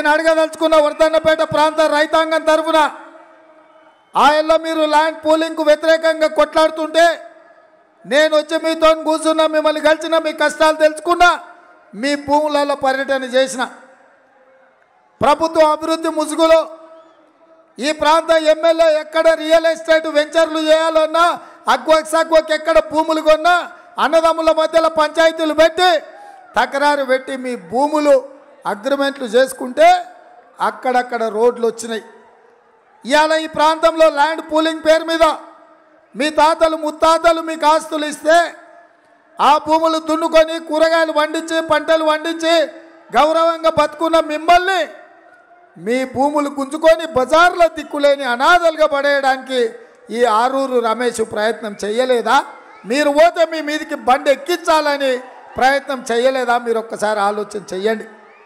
అడగదలుచుకున్న వర్ధన్నపేట ప్రాంత రైతాంగం తరఫున ఆయల్లో మీరు ల్యాండ్ పూలింగ్కు వ్యతిరేకంగా కొట్లాడుతుంటే నేను వచ్చి మీతో కూర్చున్నా మిమ్మల్ని కలిసిన మీ కష్టాలు తెలుసుకున్నా మీ భూములలో పర్యటన చేసిన ప్రభుత్వ అభివృద్ధి ముసుగులో ఈ ప్రాంత ఎమ్మెల్యే ఎక్కడ రియల్ ఎస్టేట్ వెంచర్లు చేయాలన్నా అగ్వక్ సగ్వక్ ఎక్కడ భూములు కొన్నా అన్నదమ్ముల మధ్యలో పంచాయతీలు పెట్టి తకరారు పెట్టి మీ భూములు అగ్రిమెంట్లు చేసుకుంటే అక్కడక్కడ రోడ్లు వచ్చినాయి ఇవాళ ఈ ప్రాంతంలో ల్యాండ్ పూలింగ్ పేరు మీద మీ తాతలు ముత్తాతలు మీకు ఆస్తులు ఇస్తే ఆ భూములు దున్నుకొని కూరగాయలు పండించి పంటలు పండించి గౌరవంగా బతుకున్న మిమ్మల్ని మీ భూములు గుంజుకొని బజార్లో దిక్కులేని అనాథలుగా పడేయడానికి ఈ ఆరూరు రమేష్ ప్రయత్నం చేయలేదా మీరు పోతే మీ మీదికి బండి ఎక్కించాలని ప్రయత్నం చేయలేదా మీరు ఒక్కసారి ఆలోచన చెయ్యండి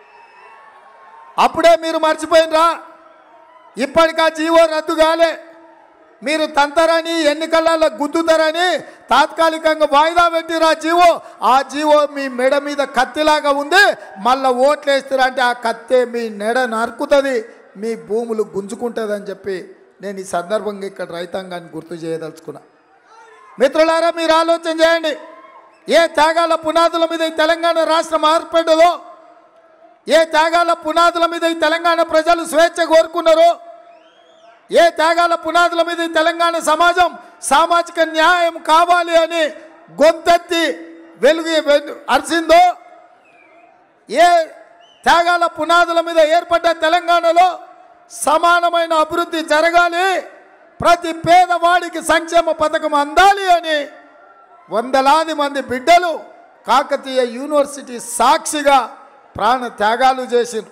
అప్పుడే మీరు మర్చిపోయినరా ఇప్పటికా జీవో రద్దు కాలే మీరు తంతరని ఎన్నికలలో గుద్దుతారని తాత్కాలికంగా వాయిదా పెట్టిరా జీవో ఆ జీవో మీ మెడ మీద కత్తిలాగా ఉంది మళ్ళీ ఓట్లేస్తారంటే ఆ కత్తే మీ నెడ నరుకుతుంది మీ భూములు గుంజుకుంటుందని చెప్పి నేను ఈ సందర్భంగా ఇక్కడ రైతాంగాన్ని గుర్తు చేయదలుచుకున్నా మిత్రులారా మీరు ఆలోచన చేయండి ఏ త్యాగాల పునాదుల మీద ఈ తెలంగాణ రాష్ట్రం ఏర్పడ్డదో ఏ త్యాగాల పునాదుల మీద ఈ తెలంగాణ ప్రజలు స్వేచ్ఛ కోరుకున్నారో ఏ త్యాగాల పునాదుల మీద ఈ తెలంగాణ సమాజం సామాజిక న్యాయం కావాలి అని గొంతెత్తి వెలుగు వెలు- అరిసిందో ఏ త్యాగాల పునాదుల మీద ఏర్పడ్డ తెలంగాణలో సమానమైన అభివృద్ధి జరగాలి ప్రతి పేదవాడికి సంక్షేమ పథకం అందాలి అని వందలాది మంది బిడ్డలు కాకతీయ యూనివర్సిటీ సాక్షిగా ప్రాణ త్యాగాలు చేసిండ్రు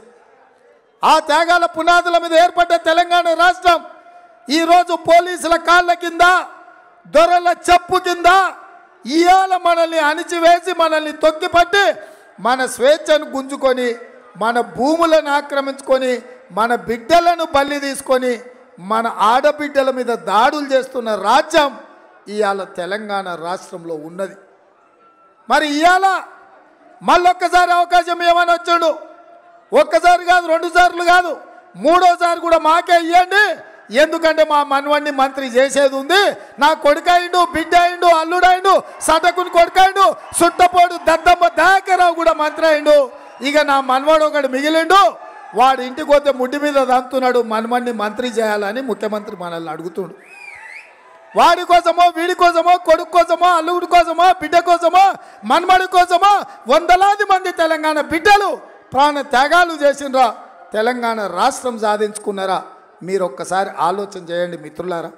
ఆ త్యాగాల పునాదుల మీద ఏర్పడ్డ తెలంగాణ రాష్ట్రం ఈరోజు పోలీసుల కాళ్ళ కింద దొరల చెప్పు కింద ఇవాళ మనల్ని అణిచివేసి మనల్ని తొక్కిపట్టి మన స్వేచ్ఛను గుంజుకొని మన భూములను ఆక్రమించుకొని మన బిడ్డలను బలి తీసుకొని మన ఆడబిడ్డల మీద దాడులు చేస్తున్న రాజ్యం ఇవాళ తెలంగాణ రాష్ట్రంలో ఉన్నది మరి ఇవాళ మళ్ళొక్కసారి అవకాశం ఏమని వచ్చాడు ఒక్కసారి కాదు రెండు సార్లు కాదు మూడోసారి కూడా మాకే ఇవ్వండి ఎందుకంటే మా మనవణ్ణి మంత్రి చేసేది ఉంది నా కొడుకైండు బిడ్డ అయిండు అల్లుడైండు సటకుని కొడుకైండు సుట్టపోడు దద్దమ్మ దయాకరావు కూడా మంత్రి అయిండు ఇక నా మనవాడు ఒకడు మిగిలిండు వాడు ఇంటికి పోతే ముడ్డి మీద దంతున్నాడు మనవణ్ణి మంత్రి చేయాలని ముఖ్యమంత్రి మనల్ని అడుగుతుండు వాడి కోసమో వీడి కోసమో కొడుకు కోసమో అల్లుడి కోసమో బిడ్డ కోసమో మన్మడి కోసమో వందలాది మంది తెలంగాణ బిడ్డలు ప్రాణ త్యాగాలు చేసిండ్రా తెలంగాణ రాష్ట్రం సాధించుకున్నారా మీరు ఒక్కసారి ఆలోచన చేయండి మిత్రులారా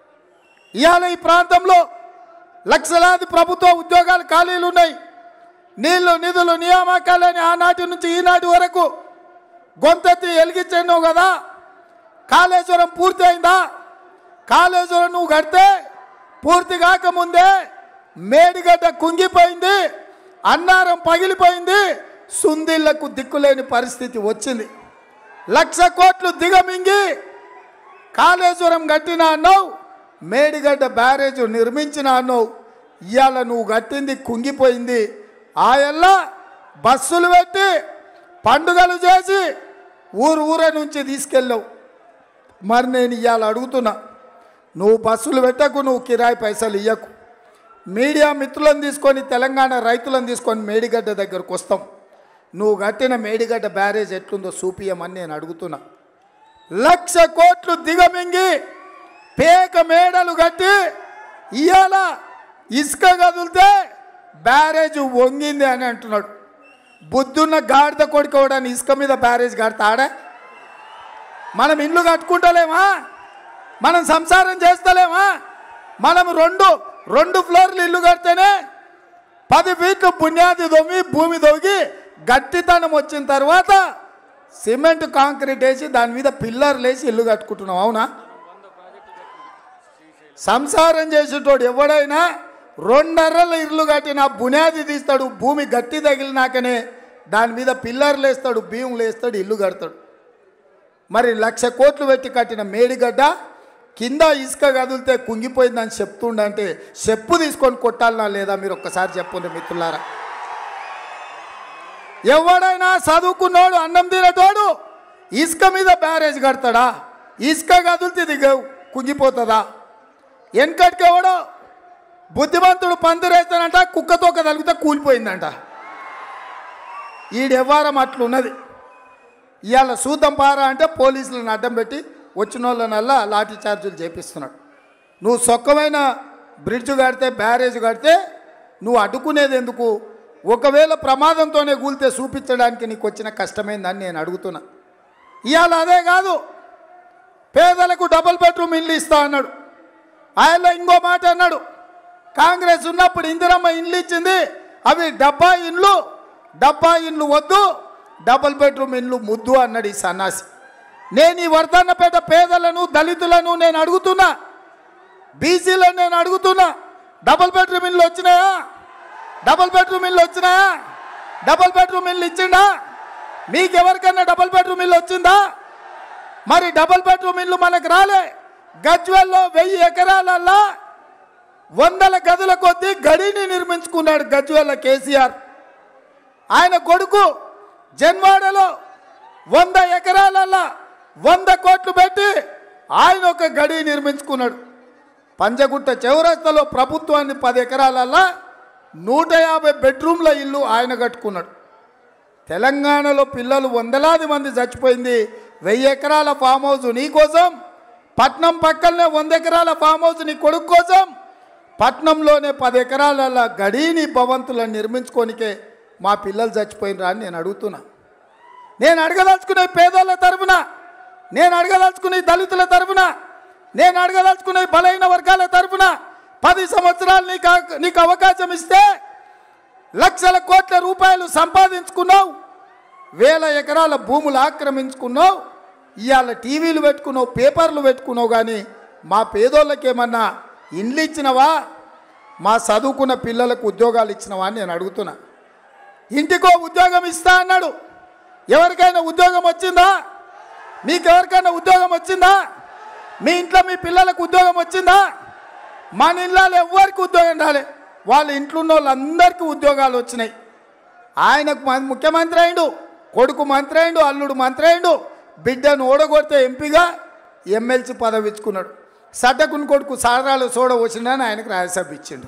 ఇవాళ ఈ ప్రాంతంలో లక్షలాది ప్రభుత్వ ఉద్యోగాలు ఖాళీలు ఉన్నాయి నీళ్లు నిధులు నియామకాలని ఆనాటి నుంచి ఈనాటి వరకు గొంతెత్తి ఎలిగించాను కదా కాళేశ్వరం పూర్తి అయిందా కాళేశ్వరం నువ్వు కడితే పూర్తి కాకముందే మేడిగడ్డ కుంగిపోయింది అన్నారం పగిలిపోయింది సుందిళ్లకు దిక్కులేని పరిస్థితి వచ్చింది లక్ష కోట్లు దిగమింగి కాళేశ్వరం కట్టిన అన్నావు మేడిగడ్డ బ్యారేజ్ నిర్మించిన అన్నావు ఇవాళ నువ్వు కట్టింది కుంగిపోయింది ఆయల్లా బస్సులు పెట్టి పండుగలు చేసి ఊరు ఊర నుంచి తీసుకెళ్ళావు మరి నేను ఇవాళ అడుగుతున్నా నువ్వు బస్సులు పెట్టకు నువ్వు కిరాయి పైసలు ఇయ్యకు మీడియా మిత్రులను తీసుకొని తెలంగాణ రైతులను తీసుకొని మేడిగడ్డ దగ్గరకు వస్తాం నువ్వు కట్టిన మేడిగడ్డ బ్యారేజ్ ఎట్లుందో చూపియమని నేను అడుగుతున్నా లక్ష కోట్లు దిగమింగి పేక మేడలు కట్టి ఇవాళ ఇసుక కదిలితే బ్యారేజ్ వంగింది అని అంటున్నాడు బుద్ధున్న గాడిద కొడుకోవడాన్ని ఇసుక మీద బ్యారేజ్ కడతాడా మనం ఇల్లు కట్టుకుంటలేమా మనం సంసారం చేస్తలేమా మనం రెండు రెండు ఫ్లోర్లు ఇల్లు కడితేనే పది ఫీట్లు పుణ్యాది దొమ్మి భూమి దొగి గట్టితనం వచ్చిన తర్వాత సిమెంట్ కాంక్రీట్ వేసి దాని మీద పిల్లర్లు వేసి ఇల్లు కట్టుకుంటున్నాం అవునా సంసారం చేసేటోడు ఎవడైనా రెండర్రల ఇల్లు కట్టిన బునాది తీస్తాడు భూమి గట్టి తగిలినాకనే దాని మీద పిల్లర్లు వేస్తాడు భీములు వేస్తాడు ఇల్లు కడతాడు మరి లక్ష కోట్లు పెట్టి కట్టిన మేడిగడ్డ కింద ఇసుక కదిలితే కుంగిపోయిందని చెప్తుండంటే చెప్పు తీసుకొని కొట్టాలనా లేదా మీరు ఒక్కసారి చెప్పండి మిత్రులారా ఎవడైనా చదువుకున్నోడు అన్నం తినేటోడు ఇసుక మీద బ్యారేజ్ కడతాడా ఇసుక కదులుతుంది దిగ కుంగిపోతుందా వెనకటికి ఎవడో బుద్ధిమంతుడు పందిరేస్తానంట కుక్కతోక తలిగితే కూలిపోయిందంట ఈ వ్యవహారం అట్లున్నది ఇవాళ సూతం పారా అంటే పోలీసులను అడ్డం పెట్టి వచ్చిన వాళ్ళనల్లా లాఠీ చార్జీలు చేపిస్తున్నాడు నువ్వు సొక్కమైన బ్రిడ్జ్ కడితే బ్యారేజ్ కడితే నువ్వు అడ్డుకునేది ఎందుకు ఒకవేళ ప్రమాదంతోనే కూలితే చూపించడానికి నీకు వచ్చిన కష్టమైందని నేను అడుగుతున్నా ఇవాళ అదే కాదు పేదలకు డబుల్ బెడ్రూమ్ ఇల్లు ఇస్తా అన్నాడు ఆయనలో ఇంకో మాట అన్నాడు కాంగ్రెస్ ఉన్నప్పుడు ఇందిరమ్మ ఇండ్లు ఇచ్చింది అవి డబ్బా ఇండ్లు డబ్బా ఇండ్లు వద్దు డబుల్ బెడ్రూమ్ ఇండ్లు ముద్దు అన్నాడు ఈ సన్నాసి నేను ఈ వర్ధన్నపేట పేదలను దళితులను నేను అడుగుతున్నా బీసీలను నేను అడుగుతున్నా డబుల్ బెడ్రూమ్ ఇల్లు వచ్చినాయా డబుల్ బెడ్రూమ్ ఇల్లు వచ్చినాయా డబుల్ బెడ్రూమ్ ఇల్లు ఇచ్చిండా మీకు ఎవరికైనా డబుల్ బెడ్రూమ్ ఇల్లు వచ్చిందా మరి డబుల్ బెడ్రూమ్ ఇల్లు మనకు రాలే గజ్వెల్లో వెయ్యి ఎకరాలల్లా వందల గదుల కొద్దీ గడిని నిర్మించుకున్నాడు గజ్వెల్ల కేసీఆర్ ఆయన కొడుకు జన్వాడలో వంద ఎకరాలల్లా వంద కోట్లు పెట్టి ఆయన ఒక గడి నిర్మించుకున్నాడు పంజగుట్ట చౌరస్తలో ప్రభుత్వాన్ని పది ఎకరాలల్లా నూట యాభై బెడ్రూమ్ల ఇల్లు ఆయన కట్టుకున్నాడు తెలంగాణలో పిల్లలు వందలాది మంది చచ్చిపోయింది వెయ్యి ఎకరాల ఫామ్ హౌస్ నీ కోసం పట్నం పక్కనే వంద ఎకరాల ఫామ్ హౌస్ నీ కొడుకు కోసం పట్నంలోనే పది ఎకరాల గడీని భవంతులను నిర్మించుకోనికే మా పిల్లలు చచ్చిపోయినరా అని నేను అడుగుతున్నా నేను అడగదలుచుకునే పేదోళ్ళ తరపున నేను అడగదలుచుకునే దళితుల తరపున నేను అడగదలుచుకునే బలైన వర్గాల తరపున పది సంవత్సరాలు నీకు అవ- నీకు అవకాశం ఇస్తే లక్షల కోట్ల రూపాయలు సంపాదించుకున్నావు వేల ఎకరాల భూములు ఆక్రమించుకున్నావు ఇవాళ టీవీలు పెట్టుకున్నావు పేపర్లు పెట్టుకున్నావు కానీ మా పేదోళ్ళకేమన్నా ఇండ్లు ఇచ్చినవా మా చదువుకున్న పిల్లలకు ఉద్యోగాలు ఇచ్చినవా అని నేను అడుగుతున్నా ఇంటికో ఉద్యోగం ఇస్తా అన్నాడు ఎవరికైనా ఉద్యోగం వచ్చిందా మీకు ఎవరికైనా ఉద్యోగం వచ్చిందా మీ ఇంట్లో మీ పిల్లలకు ఉద్యోగం వచ్చిందా మన ఇళ్ళలో ఎవరికి ఉద్యోగం రాలే వాళ్ళ ఇంట్లో ఉన్న వాళ్ళందరికీ ఉద్యోగాలు వచ్చినాయి ఆయనకు మ- ముఖ్యమంత్రి అయిండు కొడుకు మంత్రి అయిండు అల్లుడు మంత్రి అయిండు బిడ్డను ఓడగొడితే ఎంపీగా ఎమ్మెల్సీ పదవి ఇచ్చుకున్నాడు సడ్డకుని కొడుకు సారాలు సోడ వచ్చిండని ఆయనకు రాజ్యసభ ఇచ్చిండు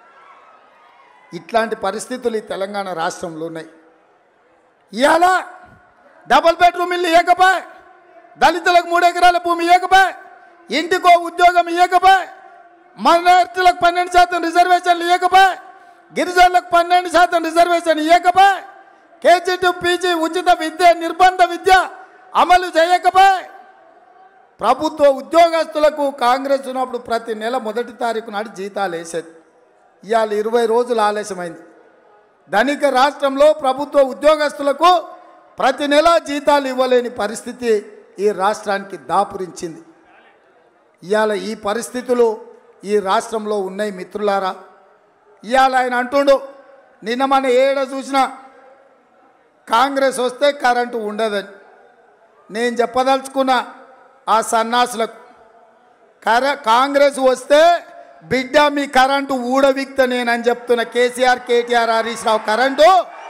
ఇట్లాంటి పరిస్థితులు ఈ తెలంగాణ రాష్ట్రంలో ఉన్నాయి ఇవాళ డబుల్ బెడ్రూమ్ ఇల్లు ఇవ్వకపోయి దళితులకు మూడు ఎకరాల భూమి ఇవ్వకపోయి ఇంటికో ఉద్యోగం ఇవ్వకపోయి మైనార్టీలకు పన్నెండు శాతం రిజర్వేషన్లు ఇవ్వకపోయి గిరిజనులకు పన్నెండు శాతం రిజర్వేషన్ ఇవ్వకపోయి కేజీ టు పీజీ ఉచిత విద్య నిర్బంధ విద్య అమలు చేయకపోయి ప్రభుత్వ ఉద్యోగస్తులకు కాంగ్రెస్ ఉన్నప్పుడు ప్రతి నెల మొదటి తారీఖు నాడు జీతాలు వేసేది ఇవాళ ఇరవై రోజులు ఆలస్యమైంది ధనిక రాష్ట్రంలో ప్రభుత్వ ఉద్యోగస్తులకు ప్రతి నెల జీతాలు ఇవ్వలేని పరిస్థితి ఈ రాష్ట్రానికి దాపురించింది ఇవాళ ఈ పరిస్థితులు ఈ రాష్ట్రంలో ఉన్నాయి మిత్రులారా ఇవాళ ఆయన అంటుండు నిన్న మన ఏడ చూసినా కాంగ్రెస్ వస్తే కరెంటు ఉండదని నేను చెప్పదలుచుకున్న ఆ సన్నాసులకు కర కాంగ్రెస్ వస్తే బిడ్డ మీ కరెంటు ఊడవిక్త నేనని చెప్తున్న కేసీఆర్ కేటీఆర్ హరీష్ రావు కరెంటు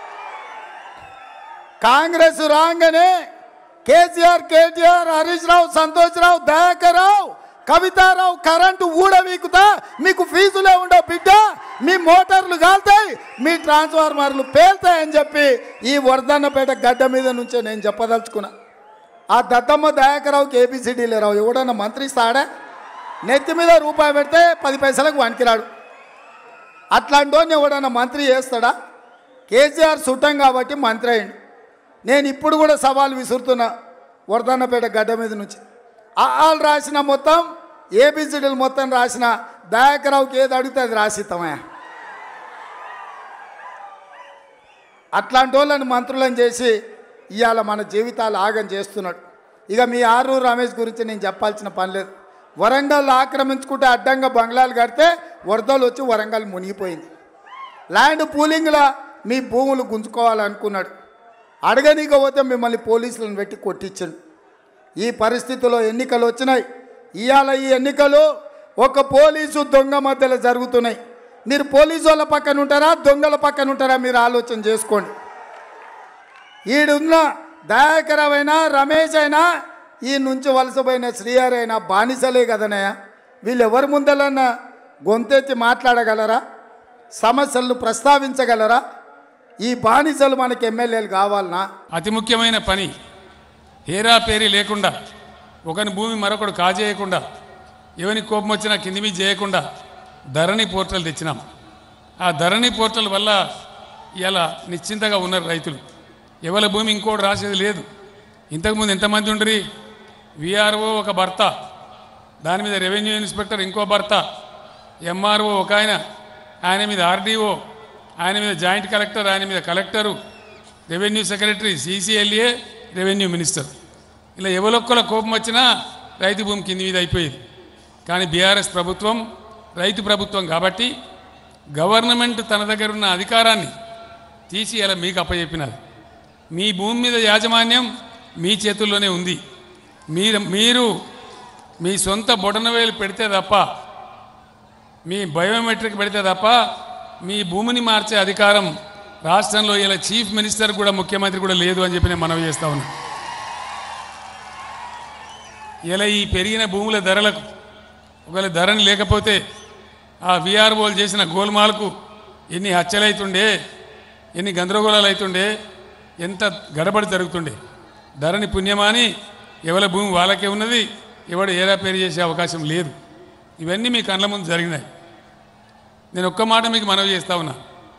కాంగ్రెస్ రాగానే కేసీఆర్ కేటీఆర్ హరీష్ రావు సంతోష్ రావు దయాకర్ రావు కవితారావు కరెంటు ఊడవీకుతా మీకు ఫీజులే ఉండవు బిడ్డ మీ మోటార్లు కాలుతాయి మీ ట్రాన్స్ఫార్మర్లు పేలుతాయని చెప్పి ఈ వర్ధన్నపేట గడ్డ మీద నుంచే నేను చెప్పదలుచుకున్నా ఆ దత్తమ్మ దయాకరావుకి ఏబిసిడీలే రావు ఎవడన్నా మంత్రి ఇస్తాడా నెత్తి మీద రూపాయి పెడితే పది పైసలకు వణికిరాడు అట్లాంటి వాడిని ఎవడన్నా మంత్రి చేస్తాడా కేసీఆర్ చుట్టం కాబట్టి మంత్రి అయిండు నేను ఇప్పుడు కూడా సవాల్ విసురుతున్నా వరదన్నపేట గడ్డ మీద నుంచి ఆల్ రాసిన మొత్తం ఏబిసిడీలు మొత్తం రాసిన దయాకరావుకి ఏది అడిగితే అది రాసిస్తామయ్యా అట్లాంటి వాళ్ళని మంత్రులను చేసి ఇవాళ మన జీవితాలు ఆగం చేస్తున్నాడు ఇక మీ ఆరూరు రమేష్ గురించి నేను చెప్పాల్సిన పని లేదు వరంగల్ ఆక్రమించుకుంటే అడ్డంగా బంగ్లాలు కడితే వరదలు వచ్చి వరంగల్ మునిగిపోయింది ల్యాండ్ పూలింగ్లా మీ భూములు గుంజుకోవాలనుకున్నాడు అడగనీక పోతే మిమ్మల్ని పోలీసులను పెట్టి కొట్టించండు ఈ పరిస్థితిలో ఎన్నికలు వచ్చినాయి ఇవాళ ఈ ఎన్నికలు ఒక పోలీసు దొంగ మధ్యలో జరుగుతున్నాయి మీరు పోలీసు వాళ్ళ పక్కన ఉంటారా దొంగల పక్కన ఉంటారా మీరు ఆలోచన చేసుకోండి ఈడున్న దయాకర్ అయినా రమేష్ అయినా ఈ నుంచి వలసపోయిన శ్రీహరి అయినా బానిసలే కదనయ్య వీళ్ళు ఎవరి ముందలన్నా గొంతెత్తి మాట్లాడగలరా సమస్యలను ప్రస్తావించగలరా ఈ బానిసలు మనకి ఎమ్మెల్యేలు కావాలనా అతి ముఖ్యమైన పని హేరా పేరీ లేకుండా ఒకని భూమి మరొకడు కాజేయకుండా ఎవని కోపం వచ్చినా కింది మీద చేయకుండా ధరణి పోర్టల్ తెచ్చినాం ఆ ధరణి పోర్టల్ వల్ల ఇలా నిశ్చింతగా ఉన్నారు రైతులు ఎవరి భూమి ఇంకోటి రాసేది లేదు ఇంతకుముందు ఎంతమంది ఉండరి విఆర్ఓ ఒక భర్త దాని మీద రెవెన్యూ ఇన్స్పెక్టర్ ఇంకో భర్త ఎంఆర్ఓ ఒక ఆయన ఆయన మీద ఆర్డీఓ ఆయన మీద జాయింట్ కలెక్టర్ ఆయన మీద collector revenue secretary CCLA revenue minister ఇలా ఎవరొక్కల కోపం వచ్చినా రైతు భూమి కింది మీద అయిపోయేది కానీ బీఆర్ఎస్ ప్రభుత్వం రైతు ప్రభుత్వం కాబట్టి గవర్నమెంట్ తన దగ్గర ఉన్న అధికారాన్ని తీసి ఇలా మీకు అప్పచెప్పినది మీ భూమి మీద యాజమాన్యం మీ చేతుల్లోనే ఉంది మీరు మీరు మీ సొంత బొటనవేలు పెడితే తప్ప మీ బయోమెట్రిక్ పెడితే తప్ప మీ భూమిని మార్చే అధికారం రాష్ట్రంలో ఇలా చీఫ్ మినిస్టర్ కూడా ముఖ్యమంత్రి కూడా లేదు అని చెప్పి నేను మనవి చేస్తా ఉన్నా ఇలా ఈ పెరిగిన భూముల ధరలకు ఒకవేళ ధరని లేకపోతే ఆ విఆర్ఓలు చేసిన గోల్మాలకు ఎన్ని హత్యలు అవుతుండే ఎన్ని గందరగోళాలు అవుతుండే ఎంత గడబడి జరుగుతుండే ధరని పుణ్యమాని ఎవరి భూమి వాళ్ళకే ఉన్నది ఎవడు ఏరా పేరు చేసే అవకాశం లేదు ఇవన్నీ మీ కళ్ళ ముందు జరిగినాయి నేను ఒక్క మాట మీకు మనవి చేస్తా ఉన్నా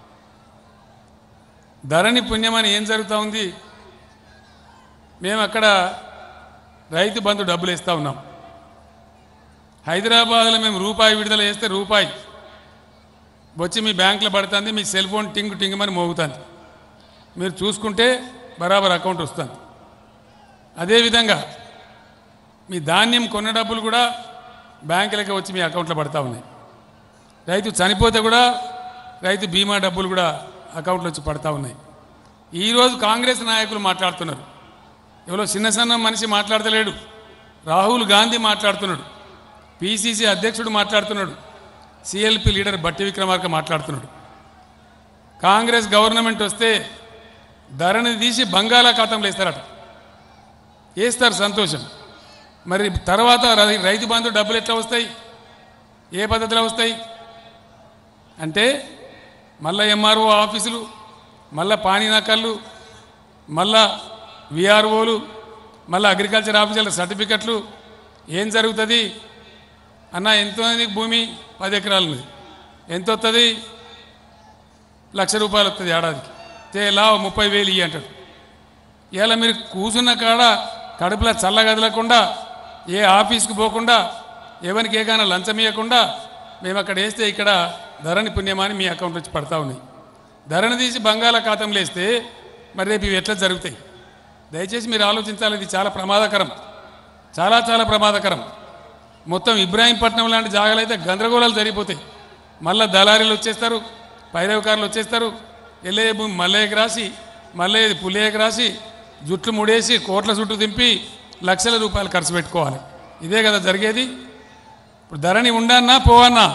ధరణి పుణ్యమని ఏం జరుగుతూ ఉంది మేము అక్కడ రైతు బంధు డబ్బులు ఇస్తూ ఉన్నాం హైదరాబాద్లో మేము రూపాయి విడుదల చేస్తే రూపాయి వచ్చి మీ బ్యాంకులో పడుతుంది మీ సెల్ ఫోన్ టింగ్ టింగ్ అని మోగుతుంది మీరు చూసుకుంటే బరాబర్ అకౌంట్ వస్తుంది అదేవిధంగా మీ ధాన్యం కొన్న డబ్బులు కూడా బ్యాంకులకి వచ్చి మీ అకౌంట్లో పడతా ఉన్నాయి రైతు చనిపోతే కూడా రైతు బీమా డబ్బులు కూడా అకౌంట్లో వచ్చి పడతా ఉన్నాయి ఈరోజు కాంగ్రెస్ నాయకులు మాట్లాడుతున్నారు ఎవరో చిన్న సన్న మనిషి మాట్లాడతలేడు రాహుల్ గాంధీ మాట్లాడుతున్నాడు పిసిసి అధ్యక్షుడు మాట్లాడుతున్నాడు సిఎల్పి లీడర్ బట్టి విక్రమార్క మాట్లాడుతున్నాడు కాంగ్రెస్ గవర్నమెంట్ వస్తే ధరని తీసి బంగాళాఖాతంలో వేస్తారట వేస్తారు సంతోషం మరి తర్వాత రై- రైతు బంధు డబ్బులు ఎట్లా వస్తాయి ఏ పద్ధతిలో వస్తాయి అంటే మళ్ళా ఎంఆర్ఓ ఆఫీసులు మళ్ళా పానీ నకళ్ళు మళ్ళా విఆర్ఓలు మళ్ళా అగ్రికల్చర్ ఆఫీసర్ల సర్టిఫికెట్లు ఏం జరుగుతుంది అన్న ఎంత ఉంది నీకు భూమి పది ఎకరాలు ఉంది ఎంత వస్తుంది లక్ష రూపాయలు వస్తుంది ఏడాదికి తేలా ముప్పై వేలు ఇయ్యి అంటాడు ఇలా మీరు కూర్చున్న కాడ కడుపులో చల్లగదలకుండా ఏ ఆఫీస్కి పోకుండా ఎవరికి ఏదైనా లంచం ఇవ్వకుండా మేము అక్కడ వేస్తే ఇక్కడ ధరని పుణ్యమాని మీ అకౌంట్ వచ్చి పడతా ఉన్నాయి ధరని తీసి బంగాళాఖాతంలో వేస్తే మరి రేపు ఇవి ఎట్లా జరుగుతాయి దయచేసి మీరు ఆలోచించాలి ఇది చాలా ప్రమాదకరం చాలా చాలా ప్రమాదకరం మొత్తం ఇబ్రాహీంపట్నం లాంటి జాగాలు అయితే గందరగోళాలు జరిగిపోతాయి మళ్ళా దళారీలు వచ్చేస్తారు పైరవకారులు వచ్చేస్తారు ఎల్లయ్య భూమి మల్లయ్యకి రాసి మల్లయ్య పుల్లయ్యకి రాసి జుట్లు ముడేసి కోట్ల చుట్టూ దింపి లక్షల రూపాయలు ఖర్చు పెట్టుకోవాలి ఇదే కదా జరిగేది ఇప్పుడు ధరణి ఉండన్నా పోవన్నా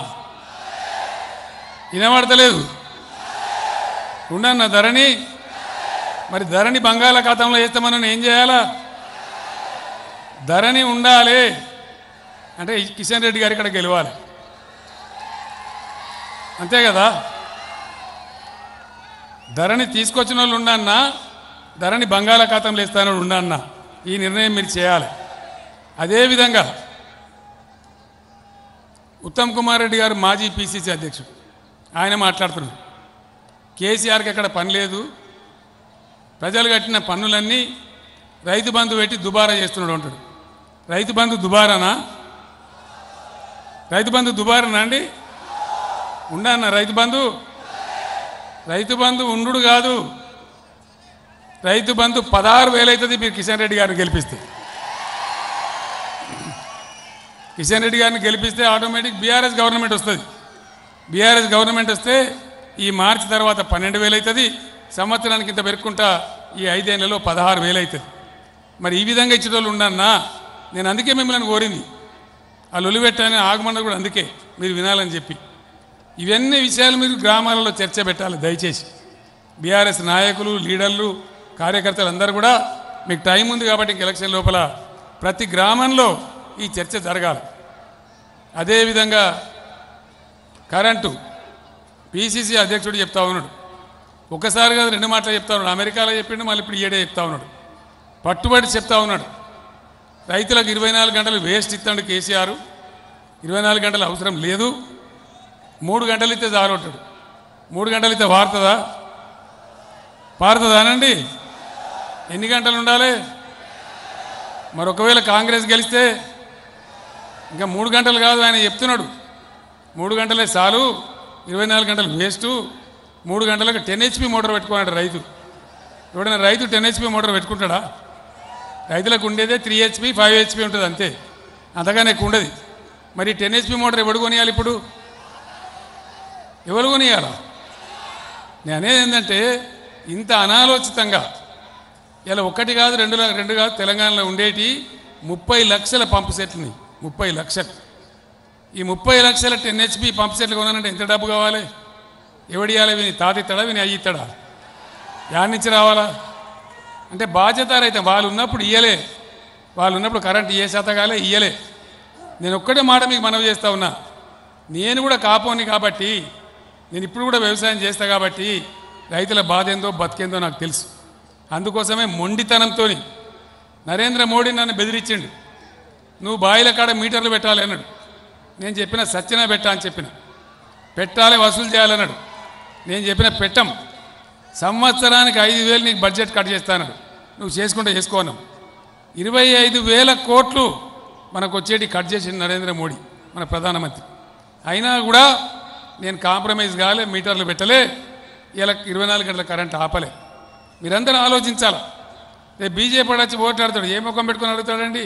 వినబడతలేదు ఉండన్నా ధరణి మరి ధరణి బంగాళాఖాతంలో వేస్తే మనం ఏం చేయాలా ధరణి ఉండాలి అంటే ఈ కిషన్ రెడ్డి గారు ఇక్కడ గెలవాలి అంతే కదా ధరని తీసుకొచ్చిన వాళ్ళు ఉండన్నా ధరని బంగాళాఖాతంలో ఇస్తాను ఉండన్నా ఈ నిర్ణయం మీరు చేయాలి అదేవిధంగా ఉత్తమ్ కుమార్ రెడ్డి గారు మాజీ పిసిసి అధ్యక్షుడు ఆయన మాట్లాడుతున్నారు కేసీఆర్కి అక్కడ పని లేదు ప్రజలు కట్టిన పన్నులన్నీ రైతు బంధు పెట్టి దుబారా చేస్తున్నాడు అంటాడు రైతు బంధు దుబారానా రైతు బంధు దుబారానా అండి ఉండన్న రైతు బంధు రైతు బంధు ఉండు కాదు రైతు బంధు పదహారు వేలు అవుతుంది మీరు కిషన్ రెడ్డి గారిని గెలిపిస్తే కిషన్ రెడ్డి గారిని గెలిపిస్తే ఆటోమేటిక్ బీఆర్ఎస్ గవర్నమెంట్ వస్తుంది బీఆర్ఎస్ గవర్నమెంట్ వస్తే ఈ మార్చి తర్వాత పన్నెండు వేలు అవుతుంది సంవత్సరానికి ఇంత పెరుక్కుంటా ఈ ఐదేళ్లలో పదహారు వేలు అవుతుంది మరి ఈ విధంగా ఇచ్చేటోళ్ళు ఉండన్నా నేను అందుకే మిమ్మల్ని కోరింది ఆ లొలిపెట్టాని ఆగమన్నది కూడా అందుకే మీరు వినాలని చెప్పి ఇవన్నీ విషయాలు మీరు గ్రామాలలో చర్చ పెట్టాలి దయచేసి బీఆర్ఎస్ నాయకులు లీడర్లు కార్యకర్తలు అందరూ కూడా మీకు టైం ఉంది కాబట్టి ఇంక ఎలక్షన్ లోపల ప్రతి గ్రామంలో ఈ చర్చ జరగాలి అదేవిధంగా కరెంటు పిసిసి అధ్యక్షుడు చెప్తా ఉన్నాడు ఒకసారి కాదు రెండు మాటలు చెప్తా ఉన్నాడు అమెరికాలో చెప్పిండు మళ్ళీ ఇప్పుడు ఈడే చెప్తా ఉన్నాడు పట్టుబడి చెప్తా ఉన్నాడు రైతులకు ఇరవై నాలుగు గంటలు వేస్ట్ ఇస్తాడు కేసీఆర్ ఇరవై నాలుగు గంటలు అవసరం లేదు మూడు గంటలు ఇస్తే చాలు అంటాడు మూడు గంటలు ఇస్తే వారుతుందా పారుతుందా అనండి ఎన్ని గంటలు ఉండాలి మరి ఒకవేళ కాంగ్రెస్ గెలిస్తే ఇంకా మూడు గంటలు కాదు ఆయన చెప్తున్నాడు మూడు గంటలే చాలు ఇరవై నాలుగు గంటలు వేస్ట్ మూడు గంటలకు టెన్ హెచ్పి మోటార్ పెట్టుకున్నాడు రైతు ఎవడైనా రైతు టెన్ హెచ్పి మోటార్ పెట్టుకుంటాడా రైతులకు ఉండేదే త్రీ హెచ్పి ఫైవ్ హెచ్పి ఉంటుంది అంతే అంతగానే ఎక్కువ ఉండదు మరి టెన్ హెచ్పి మోటార్ ఎవడు కొనియాలి ఇప్పుడు ఎవరు కొనియాలా నేను అనేది ఏంటంటే ఇంత అనాలోచితంగా ఇలా ఒకటి కాదు రెండు ల- రెండు కాదు తెలంగాణలో ఉండేటి ముప్పై లక్షల పంపు సెట్లుని ముప్పై లక్షలు ఈ ముప్పై లక్షల టెన్ హెచ్పి పంప్ సెట్లు కొనాలంటే ఎంత డబ్బు కావాలి ఎవడియాలి విని తాత ఇస్తాడా విని అయ్యి ఇస్తాడా యాడ్ నుంచి రావాలా అంటే బాధ్యత రైతే వాళ్ళు ఉన్నప్పుడు ఇయ్యలే వాళ్ళు ఉన్నప్పుడు కరెంట్ ఏ శాతకాలే ఇయ్యలే నేను ఒక్కటే మాట మీకు మనవి చేస్తా ఉన్నా నేను కూడా కాపోని కాబట్టి నేను ఇప్పుడు కూడా వ్యవసాయం చేస్తా కాబట్టి రైతుల బాధ ఏందో బతికేందో నాకు తెలుసు అందుకోసమే మొండితనంతో నరేంద్ర మోడీ నన్ను బెదిరించిండు నువ్వు బాయిల కాడ మీటర్లు పెట్టాలి అన్నాడు నేను చెప్పిన సత్యన పెట్టా అని చెప్పిన పెట్టాలి వసూలు చేయాలన్నాడు నేను చెప్పిన పెట్టం సంవత్సరానికి ఐదు వేలు నీకు బడ్జెట్ కట్ చేస్తానన్నాడు నువ్వు చేసుకుంటే చేసుకోను ఇరవై ఐదు వేల కోట్లు మనకు వచ్చేటి కట్ చేసింది నరేంద్ర మోడీ మన ప్రధానమంత్రి అయినా కూడా నేను కాంప్రమైజ్ కాలే మీటర్లు పెట్టలే ఇలా ఇరవై నాలుగు గంటల కరెంట్ ఆపలే మీరందరూ ఆలోచించాలా రేపు బీజేపీ వచ్చి ఓట్లాడతాడు ఏ ముఖం పెట్టుకొని అడుగుతాడండి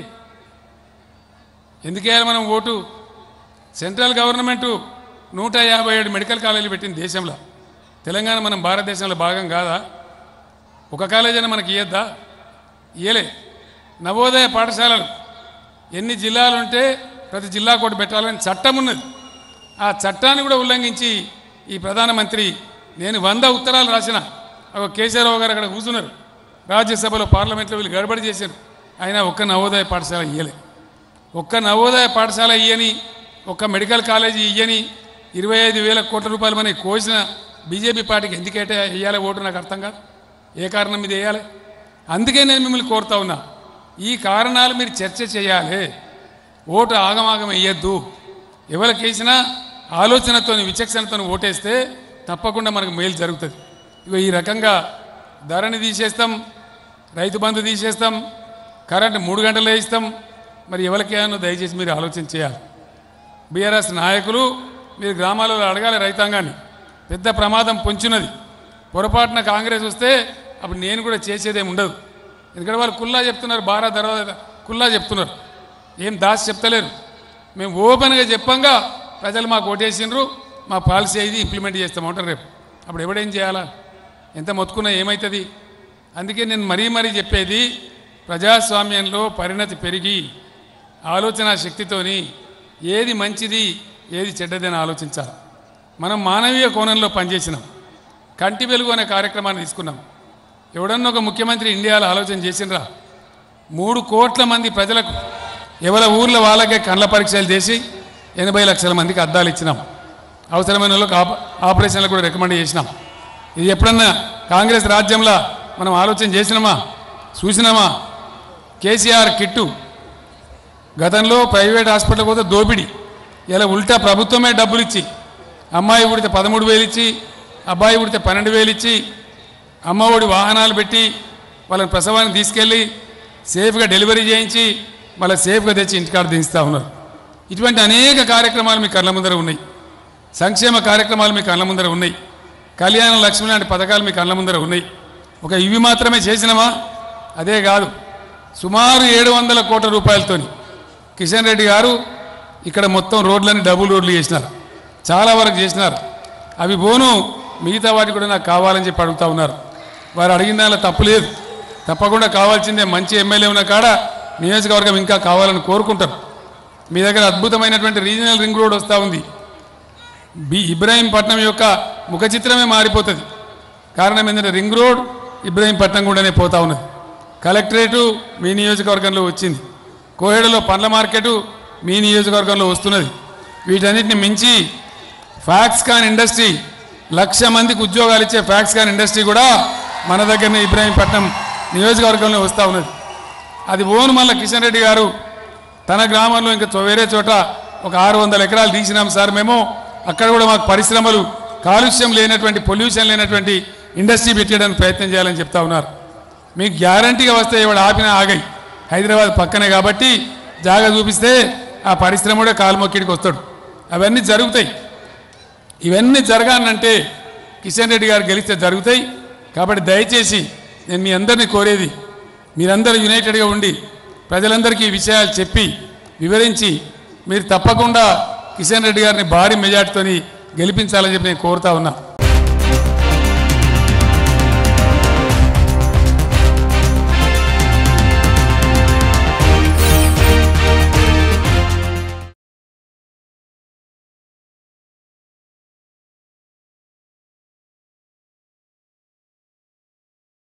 ఎందుకేయాలి మనం ఓటు సెంట్రల్ గవర్నమెంటు నూట యాభై ఏడు మెడికల్ కాలేజీలు పెట్టింది దేశంలో తెలంగాణ మనం భారతదేశంలో భాగం కాదా ఒక కాలేజీ అయినా మనకి ఇయ్యద్దా ఇయ్యలే నవోదయ పాఠశాలలు ఎన్ని జిల్లాలు ఉంటే ప్రతి జిల్లా ఒకటి పెట్టాలని చట్టం ఉన్నది ఆ చట్టాన్ని కూడా ఉల్లంఘించి ఈ ప్రధానమంత్రి నేను వంద ఉత్తరాలు రాసిన ఒక కేసీఆర్రావు గారు అక్కడ కూర్చున్నారు రాజ్యసభలో పార్లమెంట్లో వీళ్ళు గడబడి చేశారు అయినా ఒక్క నవోదయ పాఠశాల ఇయ్యలే ఒక్క నవోదయ పాఠశాల ఇయ్యని ఒక్క మెడికల్ కాలేజీ ఇయ్యని ఇరవై ఐదు వేల కోట్ల రూపాయలు మనకి కోసిన బీజేపీ పార్టీకి ఎందుకైతే వేయాలి ఓటు నాకు అర్థం కాదు ఏ కారణం మీద వేయాలి అందుకే నేను మిమ్మల్ని కోరుతా ఉన్నా ఈ కారణాలు మీరు చర్చ చేయాలి ఓటు ఆగమాగం వేయద్దు ఎవరికి వేసినా ఆలోచనతో విచక్షణతో ఓటేస్తే తప్పకుండా మనకు మేలు జరుగుతుంది ఇగో ఈ రకంగా ధరని తీసేస్తాం రైతు బంధు తీసేస్తాం కరెంట్ మూడు గంటలు వేయిస్తాం మరి ఎవరికేమన్నా దయచేసి మీరు ఆలోచన చేయాలి బీఆర్ఎస్ నాయకులు మీరు గ్రామాలలో అడగాలి రైతాంగాన్ని పెద్ద ప్రమాదం పొంచున్నది పొరపాటున కాంగ్రెస్ వస్తే అప్పుడు నేను కూడా చేసేదేం ఉండదు ఎందుకంటే వాళ్ళు కుల్లా చెప్తున్నారు బారా తర్వాత కుల్లా చెప్తున్నారు ఏం దాచి చెప్తలేరు మేము ఓపెన్గా చెప్పంగా ప్రజలు మాకు ఓటేసిండ్రు మా పాలసీ ఇది ఇంప్లిమెంట్ చేస్తామంటారు రేపు అప్పుడు ఎవడేం చేయాలా ఎంత మొత్తుకున్నా ఏమవుతుంది అందుకే నేను మరీ మరీ చెప్పేది ప్రజాస్వామ్యంలో పరిణతి పెరిగి ఆలోచన శక్తితోని ఏది మంచిది ఏది చెడ్డదని ఆలోచించాలి మనం మానవీయ కోణంలో పనిచేసినాం కంటి వెలుగు అనే కార్యక్రమాన్ని తీసుకున్నాం ఎవడన్నా ఒక ముఖ్యమంత్రి ఇండియాలో ఆలోచన చేసినరా మూడు కోట్ల మంది ప్రజలకు ఎవరి ఊర్ల వాళ్ళకే కండ్ల పరీక్షలు చేసి ఎనభై లక్షల మందికి అద్దాలు ఇచ్చినాం అవసరమైన వాళ్ళకి ఆప ఆపరేషన్లు కూడా రికమెండ్ చేసినాం ఇది ఎప్పుడన్నా కాంగ్రెస్ రాజ్యంలో మనం ఆలోచన చేసినామా చూసినామా కేసీఆర్ కిట్టు గతంలో ప్రైవేట్ హాస్పిటల్ పోతే దోపిడి ఇలా ఉల్టా ప్రభుత్వమే డబ్బులు ఇచ్చి అమ్మాయి ఉడితే పదమూడు వేలు ఇచ్చి అబ్బాయి ఉడితే పన్నెండు వేలు ఇచ్చి అమ్మఒడి వాహనాలు పెట్టి వాళ్ళని ప్రసవానికి తీసుకెళ్ళి సేఫ్గా డెలివరీ చేయించి మళ్ళీ సేఫ్గా తెచ్చి ఇంటికాడ దించుతూ ఉన్నారు ఇటువంటి అనేక కార్యక్రమాలు మీ కళ్ళ ముందర ఉన్నాయి సంక్షేమ కార్యక్రమాలు మీ కళ్ళ ముందర ఉన్నాయి కళ్యాణ లక్ష్మి లాంటి పథకాలు మీ కళ్ళ ముందర ఉన్నాయి ఒక ఇవి మాత్రమే చేసినామా అదే కాదు సుమారు ఏడు వందల కోట్ల రూపాయలతోని కిషన్ రెడ్డి గారు ఇక్కడ మొత్తం రోడ్లని డబుల్ రోడ్లు చేసినారు చాలా వరకు చేసినారు అవి పోను మిగతా వాటి కూడా నాకు కావాలని చెప్పి అడుగుతా ఉన్నారు వారు అడిగిన దానిలో తప్పు లేదు తప్పకుండా కావాల్సిందే మంచి ఎమ్మెల్యే ఉన్న కాడ నియోజకవర్గం ఇంకా కావాలని కోరుకుంటారు మీ దగ్గర అద్భుతమైనటువంటి రీజనల్ రింగ్ రోడ్ వస్తూ ఉంది బి ఇబ్రాహీంపట్నం యొక్క ముఖ చిత్రమే మారిపోతుంది కారణం ఏంటంటే రింగ్ రోడ్ ఇబ్రాహీంపట్నం కూడానే పోతా ఉన్నది కలెక్టరేటు మీ నియోజకవర్గంలో వచ్చింది కోహెడలో పండ్ల మార్కెటు మీ నియోజకవర్గంలో వస్తున్నది వీటన్నిటిని మించి ఫ్యాక్స్కాన్ ఇండస్ట్రీ లక్ష మందికి ఉద్యోగాలు ఇచ్చే ఫ్యాక్స్కాన్ ఇండస్ట్రీ కూడా మన దగ్గరనే ఇబ్రాహీంపట్నం నియోజకవర్గంలో వస్తూ ఉన్నది అది ఓను మళ్ళీ కిషన్ రెడ్డి గారు తన గ్రామంలో ఇంకా చో- వేరే చోట ఒక ఆరు వందల ఎకరాలు తీసినాం సార్ మేము అక్కడ కూడా మాకు పరిశ్రమలు కాలుష్యం లేనటువంటి పొల్యూషన్ లేనటువంటి ఇండస్ట్రీ పెట్టడానికి ప్రయత్నం చేయాలని చెప్తా ఉన్నారు మీకు గ్యారంటీగా వస్తే ఇవాడు ఆపిన ఆగాయి హైదరాబాద్ పక్కనే కాబట్టి జాగా చూపిస్తే ఆ పరిశ్రమ కూడా కాలుమొక్కిడికి వస్తాడు అవన్నీ జరుగుతాయి ఇవన్నీ జరగాలంటే కిషన్ రెడ్డి గారు గెలిస్తే జరుగుతాయి కాబట్టి దయచేసి నేను మీ అందరినీ కోరేది మీరందరూ యునైటెడ్గా ఉండి ప్రజలందరికీ ఈ విషయాలు చెప్పి వివరించి మీరు తప్పకుండా కిషన్ రెడ్డి గారిని భారీ మెజార్టీతోని గెలిపించాలని చెప్పి నేను కోరుతా ఉన్నా